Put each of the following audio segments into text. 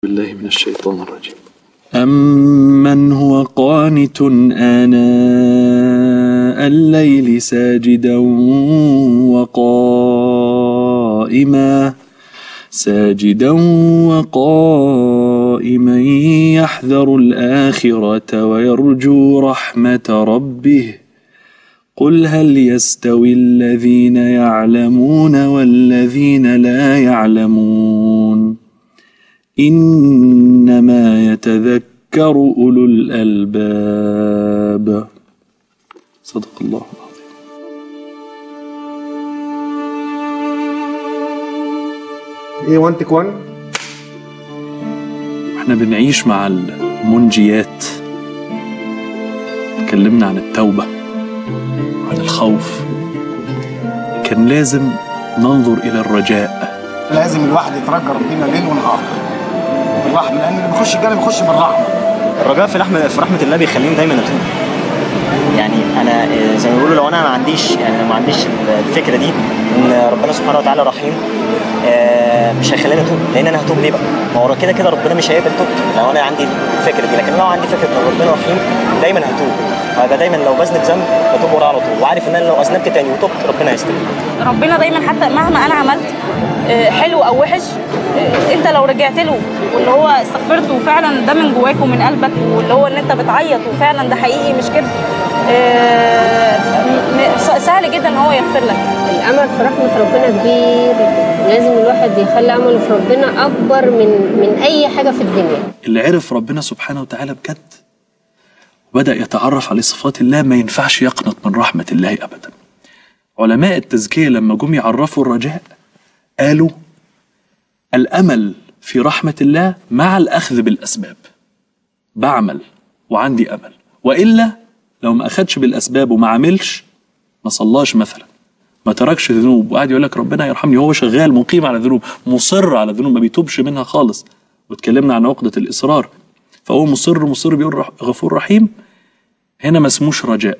بالله من الشيطان الرجيم أمن هو قانت آناء الليل ساجدا وقائما ساجدا وقائما يحذر الآخرة ويرجو رحمة ربه قل هل يستوي الذين يعلمون والذين لا يعلمون إنما يتذكر أولو الألباب صدق الله العظيم ايه 1 تك 1 احنا بنعيش مع المنجيات اتكلمنا عن التوبة وعن الخوف كان لازم ننظر إلى الرجاء لازم الواحد يترجى ربنا ليل ونهار بالرحمه لان اللي بيخش الجنه بيخش بالرحمه الرجاء في رحمه في رحمه الله بيخليني دايما اتوب يعني انا آه، زي ما بيقولوا لو انا ما عنديش يعني ما عنديش الفكره دي ان ربنا سبحانه وتعالى رحيم آه، مش هيخليني اتوب لان انا هتوب ليه بقى؟ ما هو كده كده ربنا مش هيقبل توبتي لو انا عندي الفكره دي لكن لو عندي فكره ان ربنا رحيم دايما هتوب فيبقى دايما لو بذنب ذنب بتوب وراه على طول وعارف ان انا لو اذنبت تاني وتوبت ربنا هيستجيب ربنا دايما حتى مهما انا عملت آه، حلو او وحش آه، انت لو رجعت له واللي هو استغفرت وفعلا ده من جواك ومن قلبك واللي هو ان انت بتعيط وفعلا ده حقيقي مش كده آه، م- م- سهل جدا ان هو يغفر لك الامل في رحمه ربنا كبير لازم الواحد يخلي امله في ربنا اكبر من من اي حاجه في الدنيا اللي عرف ربنا سبحانه وتعالى بجد وبدأ يتعرف على صفات الله ما ينفعش يقنط من رحمة الله أبدا علماء التزكية لما جم يعرفوا الرجاء قالوا الأمل في رحمة الله مع الأخذ بالأسباب بعمل وعندي أمل وإلا لو ما أخدش بالأسباب وما عملش ما صلاش مثلا ما تركش ذنوب وقعد يقول لك ربنا يرحمني هو شغال مقيم على ذنوب مصر على ذنوب ما بيتوبش منها خالص واتكلمنا عن عقدة الإصرار فهو مصر مصر بيقول رح- غفور رحيم هنا ما اسموش رجاء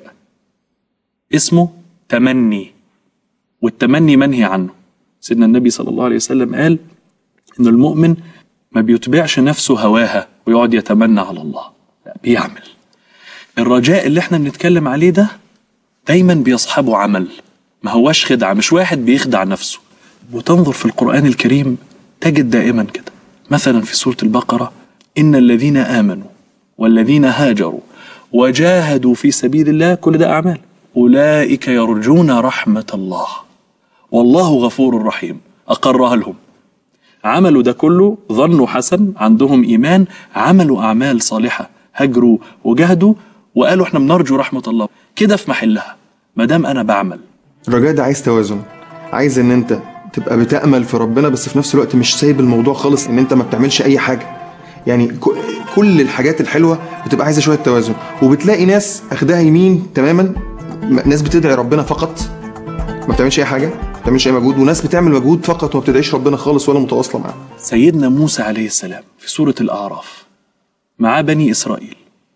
اسمه تمني والتمني منهي عنه سيدنا النبي صلى الله عليه وسلم قال ان المؤمن ما بيتبعش نفسه هواها ويقعد يتمنى على الله لا بيعمل الرجاء اللي احنا بنتكلم عليه ده دايما بيصحبه عمل ما هواش خدعة مش واحد بيخدع نفسه وتنظر في القرآن الكريم تجد دائما كده مثلا في سورة البقرة إن الذين آمنوا والذين هاجروا وجاهدوا في سبيل الله كل ده أعمال أولئك يرجون رحمة الله والله غفور رحيم أقرها لهم عملوا ده كله ظنوا حسن عندهم إيمان عملوا أعمال صالحة هجروا وجاهدوا وقالوا احنا بنرجو رحمة الله كده في محلها ما دام أنا بعمل الرجاء ده عايز توازن عايز ان انت تبقى بتأمل في ربنا بس في نفس الوقت مش سايب الموضوع خالص ان انت ما بتعملش اي حاجة يعني ك- كل الحاجات الحلوة بتبقى عايزة شوية توازن وبتلاقي ناس اخدها يمين تماما م- ناس بتدعي ربنا فقط ما بتعملش اي حاجة ما بتعملش اي مجهود وناس بتعمل مجهود فقط وما بتدعيش ربنا خالص ولا متواصلة معاه سيدنا موسى عليه السلام في سورة الأعراف مع بني إسرائيل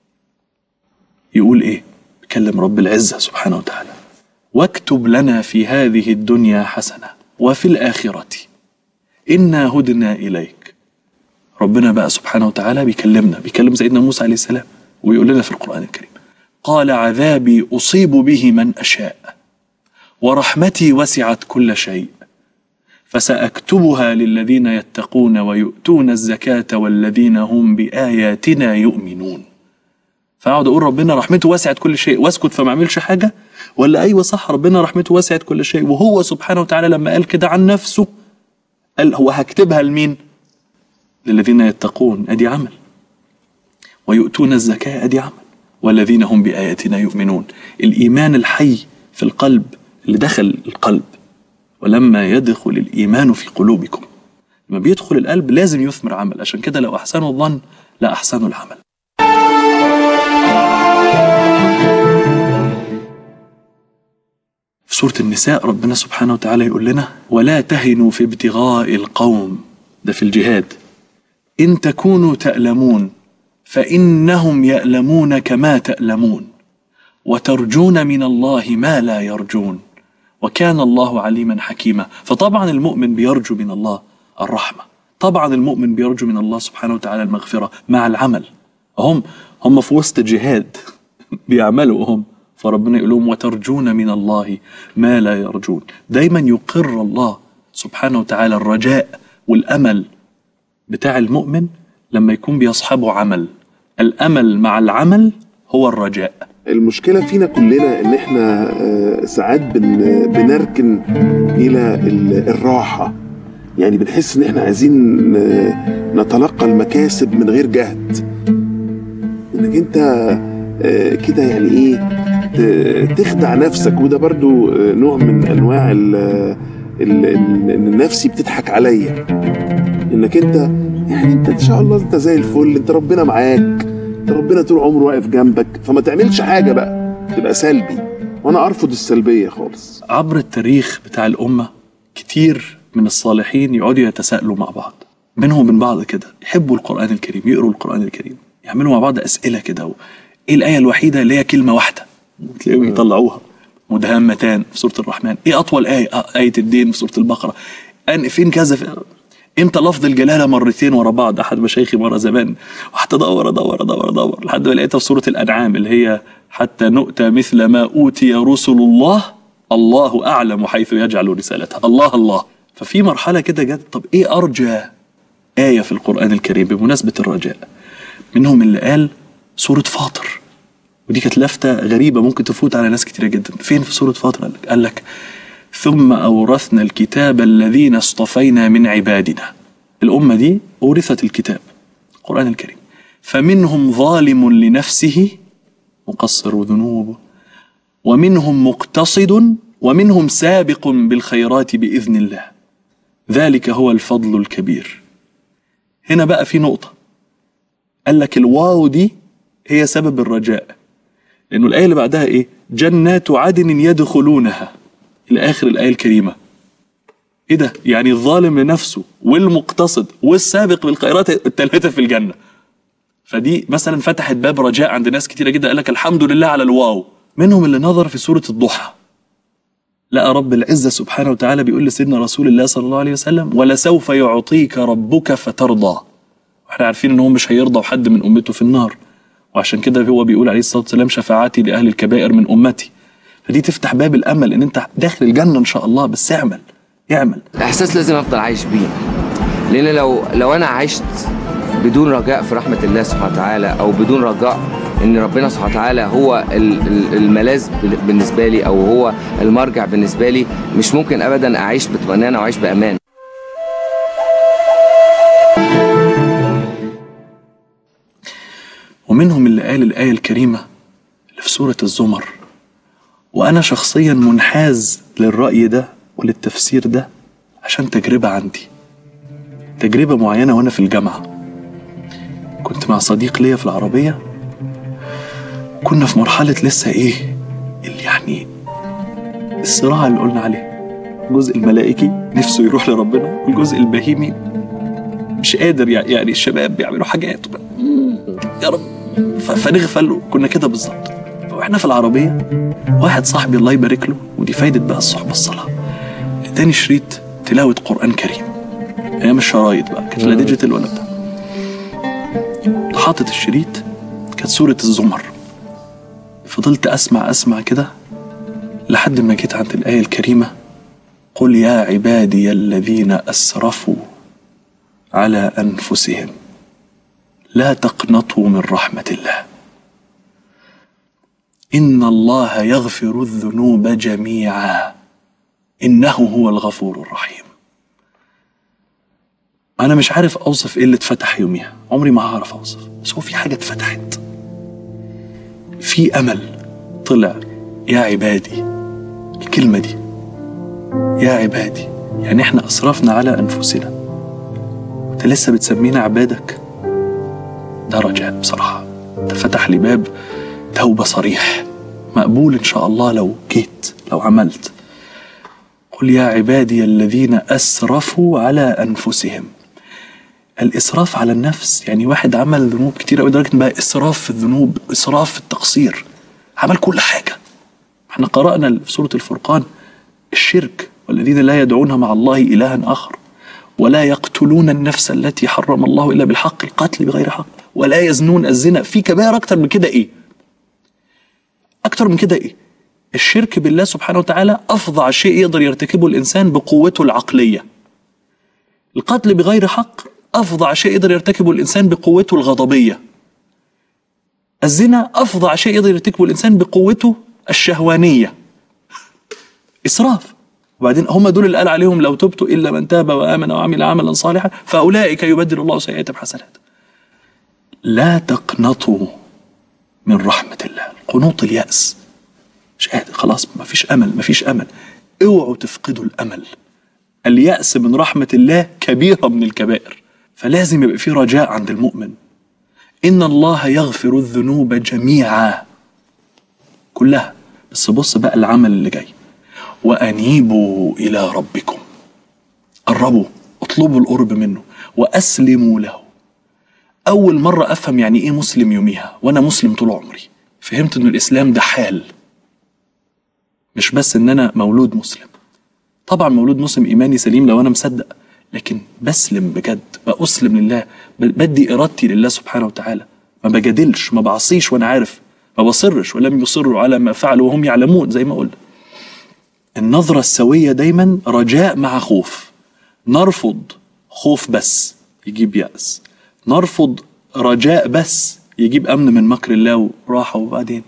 يقول إيه؟ بيكلم رب العزة سبحانه وتعالى واكتب لنا في هذه الدنيا حسنة وفي الآخرة إنا هدنا إليك ربنا بقى سبحانه وتعالى بيكلمنا بيكلم سيدنا موسى عليه السلام ويقول لنا في القرآن الكريم قال عذابي أصيب به من أشاء ورحمتي وسعت كل شيء فسأكتبها للذين يتقون ويؤتون الزكاة والذين هم بآياتنا يؤمنون فأقعد أقول ربنا رحمته وسعت كل شيء واسكت فما أعملش حاجة ولا أيوة صح ربنا رحمته وسعت كل شيء وهو سبحانه وتعالى لما قال كده عن نفسه قال هو هكتبها لمين للذين يتقون أدي عمل ويؤتون الزكاة أدي عمل والذين هم بآياتنا يؤمنون الإيمان الحي في القلب اللي دخل القلب ولما يدخل الإيمان في قلوبكم لما بيدخل القلب لازم يثمر عمل عشان كده لو أحسنوا الظن لا أحسنوا العمل في سورة النساء ربنا سبحانه وتعالى يقول لنا ولا تهنوا في ابتغاء القوم ده في الجهاد إن تكونوا تألمون فإنهم يألمون كما تألمون وترجون من الله ما لا يرجون وكان الله عليما حكيما فطبعا المؤمن بيرجو من الله الرحمة طبعا المؤمن بيرجو من الله سبحانه وتعالى المغفرة مع العمل هم هم في وسط جهاد بيعملوا هم فربنا يقول لهم وترجون من الله ما لا يرجون دايما يقر الله سبحانه وتعالى الرجاء والأمل بتاع المؤمن لما يكون بيصحبه عمل الأمل مع العمل هو الرجاء المشكلة فينا كلنا إن إحنا آه، ساعات بن بنركن إلى ال- الراحة يعني بنحس إن إحنا عايزين آه، نتلقى المكاسب من غير جهد إنك أنت آه، كده يعني إيه ت- تخدع نفسك وده برضو آه، نوع من أنواع ال- ال- ال- إن النفسي بتضحك عليا إنك أنت يعني أنت إن شاء الله أنت زي الفل أنت ربنا معاك انت ربنا طول عمره واقف جنبك فما تعملش حاجه بقى تبقى سلبي وانا ارفض السلبيه خالص عبر التاريخ بتاع الأمة كتير من الصالحين يقعدوا يتساءلوا مع بعض بينهم وبين بعض كده يحبوا القرآن الكريم يقروا القرآن الكريم يعملوا مع بعض أسئلة كده و... إيه الآية الوحيدة اللي هي كلمة واحدة وتلاقيهم يطلعوها مدهمتان في سورة الرحمن إيه أطول آية آه، آية الدين في سورة البقرة أن فين كذا في... امتى لفظ الجلاله مرتين ورا بعض احد مشايخي مره زمان وقعدت ادور ادور ادور ادور لحد ما لقيتها في سوره الانعام اللي هي حتى نؤتى مثل ما اوتي رسل الله الله اعلم حيث يجعل رسالته الله الله ففي مرحله كده جت طب ايه ارجى ايه في القران الكريم بمناسبه الرجاء منهم اللي قال سوره فاطر ودي كانت لفته غريبه ممكن تفوت على ناس كتيره جدا فين في سوره فاطر قال لك, قال لك ثم أورثنا الكتاب الذين اصطفينا من عبادنا الأمة دي أورثت الكتاب القرآن الكريم فمنهم ظالم لنفسه مقصر ذنوبه ومنهم مقتصد ومنهم سابق بالخيرات بإذن الله ذلك هو الفضل الكبير هنا بقى في نقطة قال لك الواو دي هي سبب الرجاء لأنه الآية اللي بعدها إيه جنات عدن يدخلونها إلى آخر الآية الكريمة إيه ده يعني الظالم لنفسه والمقتصد والسابق بالخيرات الثلاثة في الجنة فدي مثلا فتحت باب رجاء عند ناس كتيرة جدا قال لك الحمد لله على الواو منهم اللي نظر في سورة الضحى لقى رب العزة سبحانه وتعالى بيقول لسيدنا رسول الله صلى الله عليه وسلم ولسوف يعطيك ربك فترضى واحنا عارفين ان هو مش هيرضى حد من امته في النار وعشان كده هو بيقول عليه الصلاه والسلام شفاعتي لاهل الكبائر من امتي فدي تفتح باب الامل ان انت داخل الجنه ان شاء الله بس اعمل اعمل احساس لازم افضل عايش بيه لان لو لو انا عشت بدون رجاء في رحمه الله سبحانه وتعالى او بدون رجاء ان ربنا سبحانه وتعالى هو ال- ال- الملاذ بال- بالنسبه لي او هو المرجع بالنسبه لي مش ممكن ابدا اعيش بطمانينه واعيش بامان ومنهم اللي قال الآية الكريمة اللي في سورة الزمر وأنا شخصيا منحاز للرأي ده وللتفسير ده عشان تجربة عندي تجربة معينة وأنا في الجامعة كنت مع صديق ليا في العربية كنا في مرحلة لسه إيه اللي يعني الصراع اللي قلنا عليه الجزء الملائكي نفسه يروح لربنا والجزء البهيمي مش قادر يعني يعني الشباب بيعملوا حاجات يا رب ف- فنغفل له كنا كده بالظبط واحنا في العربيه واحد صاحبي الله يبارك له ودي فايده بقى الصحبه الصلاه اداني شريط تلاوه قران كريم هي مش شرايط بقى كانت لا ديجيتال ولا بتاع حاطط الشريط كانت سوره الزمر فضلت اسمع اسمع كده لحد ما جيت عند الايه الكريمه قل يا عبادي الذين اسرفوا على انفسهم لا تقنطوا من رحمة الله إن الله يغفر الذنوب جميعا إنه هو الغفور الرحيم أنا مش عارف أوصف إيه اللي اتفتح يوميها عمري ما هعرف أوصف بس هو في حاجة اتفتحت في أمل طلع يا عبادي الكلمة دي يا عبادي يعني احنا أسرفنا على أنفسنا أنت لسه بتسمينا عبادك ده رجاء بصراحة ده فتح لي باب توبة صريح مقبول إن شاء الله لو جيت لو عملت قل يا عبادي الذين أسرفوا على أنفسهم الإسراف على النفس يعني واحد عمل ذنوب كتير أوي لدرجة إن بقى إسراف في الذنوب إسراف في التقصير عمل كل حاجة احنا قرأنا في سورة الفرقان الشرك والذين لا يدعون مع الله إلها آخر ولا يقتلون النفس التي حرم الله الا بالحق القتل بغير حق ولا يزنون الزنا في كبائر اكتر من كده ايه اكتر من كده ايه الشرك بالله سبحانه وتعالى افظع شيء يقدر يرتكبه الانسان بقوته العقليه القتل بغير حق افظع شيء يقدر يرتكبه الانسان بقوته الغضبيه الزنا افظع شيء يقدر يرتكبه الانسان بقوته الشهوانيه اسراف وبعدين هم دول اللي قال عليهم لو تبتوا الا من تاب وامن وعمل عملا صالحا فاولئك يبدل الله سيئاتهم حسنات لا تقنطوا من رحمه الله قنوط الياس مش قادر خلاص ما فيش امل ما فيش امل اوعوا تفقدوا الامل الياس من رحمه الله كبيره من الكبائر فلازم يبقى في رجاء عند المؤمن ان الله يغفر الذنوب جميعا كلها بس بص بقى العمل اللي جاي وانيبوا الى ربكم قربوا اطلبوا القرب منه واسلموا له اول مره افهم يعني ايه مسلم يوميها وانا مسلم طول عمري فهمت ان الاسلام ده حال مش بس ان انا مولود مسلم طبعا مولود مسلم ايماني سليم لو انا مصدق لكن بسلم بجد بأسلم لله ب- بدي ارادتي لله سبحانه وتعالى ما بجادلش ما بعصيش وانا عارف ما بصرش ولم يصروا على ما فعلوا وهم يعلمون زي ما قلنا النظرة السوية دايما رجاء مع خوف نرفض خوف بس يجيب يأس نرفض رجاء بس يجيب أمن من مكر الله وراحة وبعدين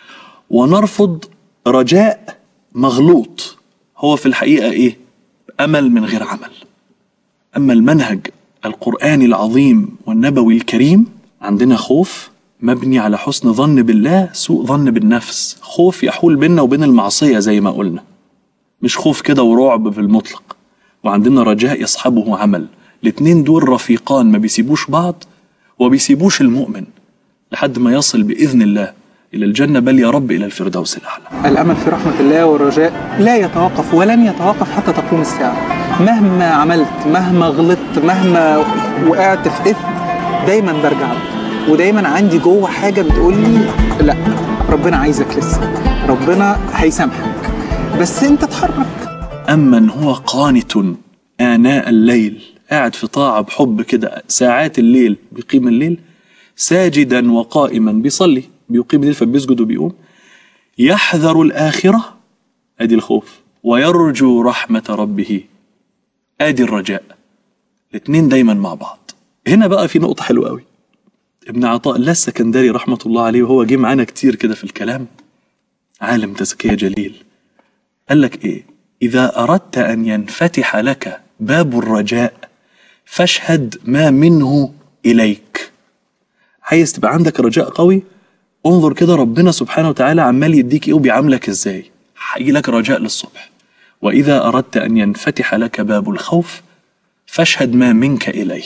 ونرفض رجاء مغلوط هو في الحقيقة إيه أمل من غير عمل أما المنهج القرآني العظيم والنبوي الكريم عندنا خوف مبني على حسن ظن بالله سوء ظن بالنفس خوف يحول بيننا وبين المعصية زي ما قلنا مش خوف كده ورعب بالمطلق وعندنا رجاء يصحبه عمل الاتنين دول رفيقان ما بيسيبوش بعض وبيسيبوش المؤمن لحد ما يصل بإذن الله إلى الجنة بل يا رب إلى الفردوس الأعلى الأمل في رحمة الله والرجاء لا يتوقف ولن يتوقف حتى تقوم الساعة مهما عملت مهما غلطت مهما وقعت في إثم دايما برجع له ودايما عندي جوه حاجة بتقول لي لا ربنا عايزك لسه ربنا هيسامحك بس انت اتحرك أمن هو قانت آناء الليل قاعد في طاعة بحب كده ساعات الليل بيقيم الليل ساجدا وقائما بيصلي بيقيم الليل فبيسجد وبيقوم يحذر الآخرة أدي الخوف ويرجو رحمة ربه أدي الرجاء الاتنين دايما مع بعض هنا بقى في نقطة حلوة قوي ابن عطاء الله السكندري رحمة الله عليه وهو جه معانا كتير كده في الكلام عالم تزكية جليل قال لك ايه اذا اردت ان ينفتح لك باب الرجاء فاشهد ما منه اليك عايز تبقى عندك رجاء قوي انظر كده ربنا سبحانه وتعالى عمال يديك ايه وبيعاملك ازاي هيجي لك رجاء للصبح واذا اردت ان ينفتح لك باب الخوف فاشهد ما منك اليه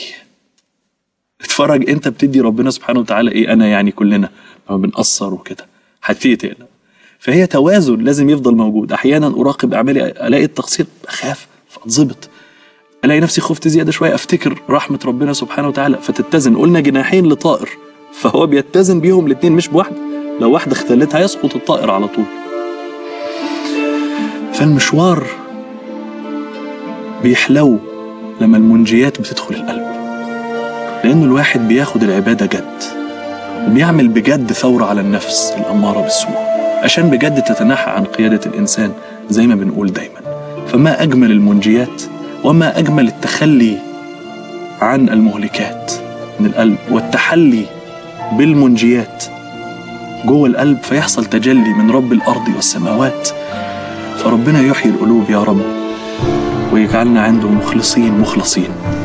اتفرج انت بتدي ربنا سبحانه وتعالى ايه انا يعني كلنا ما بنقصر وكده هتبتدي تقلق فهي توازن لازم يفضل موجود احيانا اراقب اعمالي الاقي التقصير اخاف فاتظبط الاقي نفسي خفت زياده شويه افتكر رحمه ربنا سبحانه وتعالى فتتزن قلنا جناحين لطائر فهو بيتزن بيهم الاثنين مش بواحده لو واحده اختلتها يسقط الطائر على طول فالمشوار بيحلو لما المنجيات بتدخل القلب لأن الواحد بياخد العبادة جد وبيعمل بجد ثورة على النفس الأمارة بالسوء عشان بجد تتنحى عن قيادة الإنسان زي ما بنقول دايما فما أجمل المنجيات وما أجمل التخلي عن المهلكات من القلب والتحلي بالمنجيات جوه القلب فيحصل تجلي من رب الأرض والسماوات فربنا يحيي القلوب يا رب ويجعلنا عنده مخلصين مخلصين